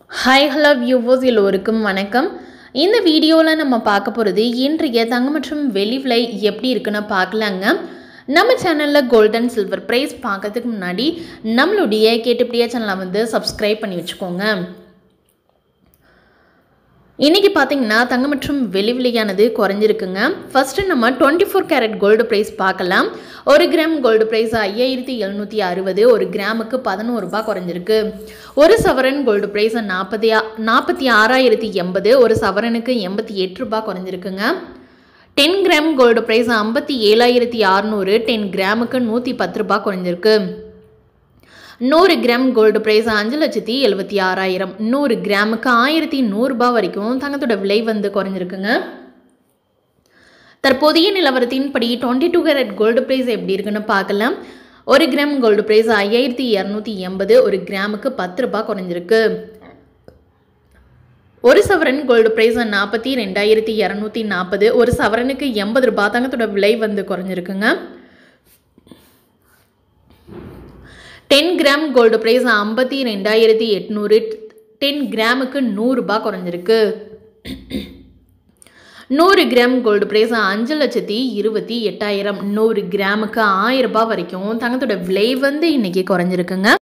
hi hello viewers எல்லோருக்கும் வணக்கம் இந்த வீடியோவில் நம்ம பார்க்க போகிறது இன்றைய தங்கம் மற்றும் வெள்ளி விலை எப்படி இருக்குன்னு பார்க்கலாங்க நம்ம சேனலில் கோல்டன் சில்வர் ப்ரைஸ் பார்க்கறதுக்கு முன்னாடி நம்மளுடைய கேட்டுப்படியா சேனலை வந்து சப்ஸ்கிரைப் பண்ணி வச்சுக்கோங்க இன்றைக்கி பார்த்தீங்கன்னா தங்கம் மற்றும் வெள்ளி விலையானது குறைஞ்சிருக்குங்க ஃபஸ்ட்டு நம்ம twenty four carat gold price பார்க்கலாம் ஒரு கிராம் கோல்டு ப்ரைஸ் ஐயாயிரத்தி எழுநூற்றி அறுபது ஒரு கிராமுக்கு பதினோரு ரூபாய் குறைஞ்சிருக்கு ஒரு சவரன் கோல்டு ப்ரைஸ் நாற்பத்தி நாற்பத்தி ஆறாயிரத்தி எண்பது ஒரு சவரனுக்கு எண்பத்தி எட்டு ரூபாய் குறைஞ்சிருக்குங்க டென் கிராம் கோல்டு ப்ரைஸ் ஐம்பத்தி ஏழாயிரத்தி அறநூறு டென் கிராமுக்கு நூற்றி பத்து ரூபாய் குறைஞ்சிருக்கு நூறு கிராம் கோல்டு ப்ரைஸ் அஞ்சு லட்சத்தி எழுபத்தி ஆறாயிரம் நூறு கிராமுக்கு ஆயிரத்தி நூறுரூபா வரைக்கும் தங்கத்தோட விலை வந்து குறைஞ்சிருக்குங்க தற்போதைய நிலவரத்தின்படி twenty two carat gold price எப்படி இருக்குன்னு பார்க்கலாம் ஒரு கிராம் கோல்டு ப்ரைஸ் ஐயாயிரத்தி இரநூத்தி எண்பது ஒரு கிராமுக்கு பத்து ரூபாய் குறைஞ்சிருக்கு ஒரு சவரன் கோல்டு ப்ரைஸ் நாற்பத்தி ரெண்டாயிரத்தி இரநூத்தி நாற்பது ஒரு சவரனுக்கு எண்பது ரூபாய் தங்கத்தோட விலை வந்து குறைஞ்சிருக்குங்க டென் கிராம் கோல்டு ப்ரைஸ் ஐம்பத்தி ரெண்டாயிரத்தி எட்நூறு டென் கிராமுக்கு நூறுரூபா குறைஞ்சிருக்கு நூறு கிராம் கோல்டு ப்ரைஸ் அஞ்சு லட்சத்தி இருபத்தி எட்டாயிரம் நூறு கிராமுக்கு ஆயிரம் ரூபாய் வரைக்கும் தங்கத்தோட விலை வந்து இன்றைக்கி குறைஞ்சிருக்குங்க